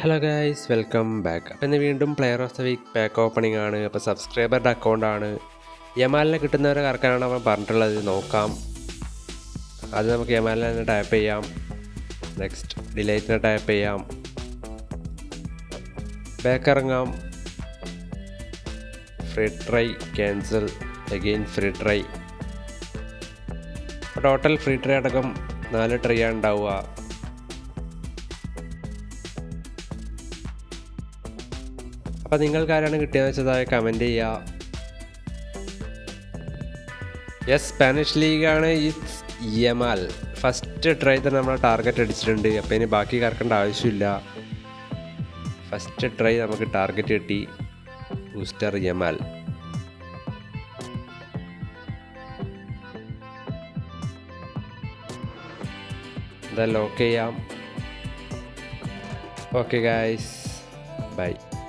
hello guys welcome back അപ്പോൾ ഇന്ന് വീണ്ടും player of the week pack opening ആണ് അപ്പോൾ സബ്സ്ക്രൈബറുടെ അക്കൗണ്ടാണ് യമാലിനെ കിട്ടുന്നവരെ കറക്കാനാണ് അവൻ പറഞ്ഞിട്ടുള്ളത് നോക്കാം അത് നമുക്ക് യമാലിനെ തന്നെ ടാപ്പ് ചെയ്യാം നെക്സ്റ്റ് ഡിലൈറ്റിനെ ടാപ്പ് ചെയ്യാം ബാക്ക് ഇറങ്ങാം free try cancel again free try total free try അടക്കം നാല് ട്രൈ ആണ് ഉണ്ടാവുക അപ്പോൾ നിങ്ങൾക്ക് ആരാണ് കിട്ടിയതെന്ന് വെച്ചതായി കമൻറ്റ് ചെയ്യുക യെസ് സ്പാനിഷ് ലീഗാണ് ഈ യമാൽ ഫസ്റ്റ് ട്രൈ തന്നെ നമ്മൾ ടാർഗറ്റ് അടിച്ചിട്ടുണ്ട് അപ്പോൾ ഇനി ബാക്കി കറക്കേണ്ട ആവശ്യമില്ല ഫസ്റ്റ് ട്രൈ നമുക്ക് ടാർഗറ്റ് കിട്ടി ബൂസ്റ്റർ യമാൽ എന്താ ലോക്ക് ചെയ്യാം ഓക്കെ ഗായ്സ് ബൈ